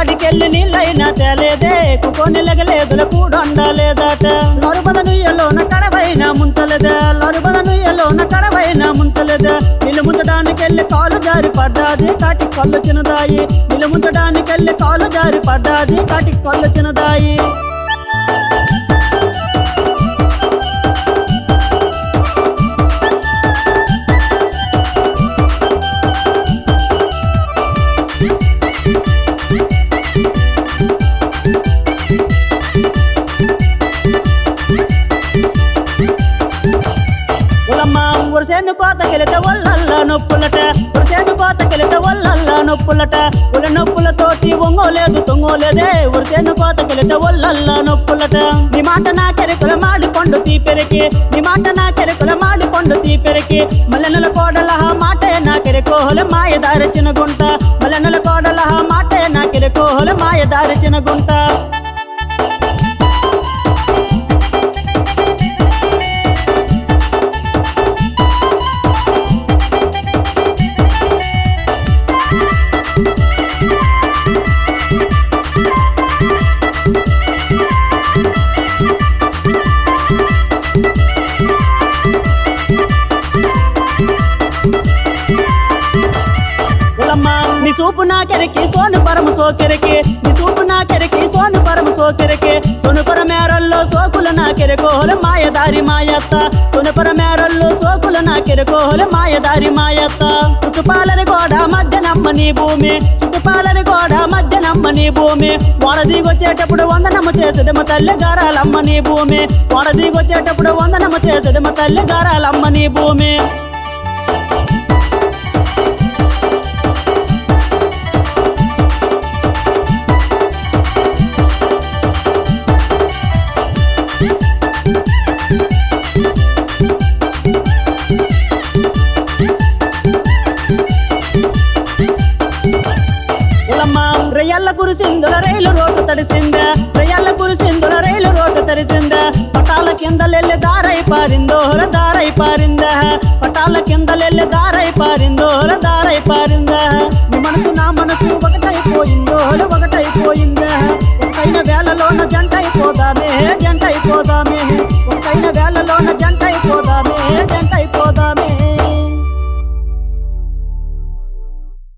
కాడికెళ్ళి నీళ్ళైనా తేలేదే కుకొని లెగలేదుల కూడొండలేదట లరుబద నుయ్యలోన కడవైన ముంచలేదే లరుబద నుయ్యలోన కడవైన ముంచలేదే నీళ్ళు ముంచడానికెళ్ళి కాలు జారి పడ్డాది కాటి కళ్ళు చిన్నదాయి నీళ్ళు ముంచడానికెళ్ళి కాలు జారి పడ్డాది కాటి కళ్ళు చిన్నదాయి ఉలమ్మ ఉరసేను కోతకెళితే ఒళ్ళల్లా నొప్పులట ఉరసేను కోతకెళితే ఒళ్ళల్లా నొప్పులట ఉల నొప్పులతోటి ఒంగోలేదు తొంగోలేదే ఉరసేను కోతకెళితే ఒళ్ళల్లా నొప్పులట నీ మాట నా కెరకుల మాడి పండు తీపెరికి నీ మాట నా కెరకుల మాడి పండు తీపెరికి మల్లెనల కోడల మాటే నా కెరకోహల మాయ దారచిన గుంట మల్లెనల కోడల మాటే నా కెరకోహల మాయ దారచిన గుంట ఉలమ్మ నీ సూపు నా కెరకి సోను పరము సోకెరకి నీ సూపు నా కెరకి సోను పరము సోకెరకి సొనుపర మేరల్లో సోకుల నా కెరకోహల మాయదారి మాయత్త సొనుపర మేరల్లో సోకుల నా కెరకోహల మాయదారి మాయత్త చుట్టుపాలని గోడ మధ్యనమ్మ నీ భూమి చుట్టుపాలని గోడ మధ్యనమ్మ నీ భూమి వడదిగొచ్చేటప్పుడు వందనమ్మ చేసేదమ్మ తల్లి గారాలమ్మ నీ భూమి వడదిగొచ్చేటప్పుడు వందనమ్మ చేసేదమ్మ తల్లి గారాలమ్మ నీ భూమి ఉలమ్మ రయ్యల్ల కురిసిందుల రైలు రోడ్డు తడిసిందా రయ్యల్ల కురిసిందుల రైలు రోడ్డు తడిసిందా పటాల కిందలెల్లి దారై పారిందోహర దారై పారిందా పటాల కిందలెల్లి దారై పారిందోహర దారై పారిందా నీ మనసు నా మనసు ఒకటైపోయిందోహర ఒకటైపోయిందా ఒకటైన వేళలోన జంట అయిపోదా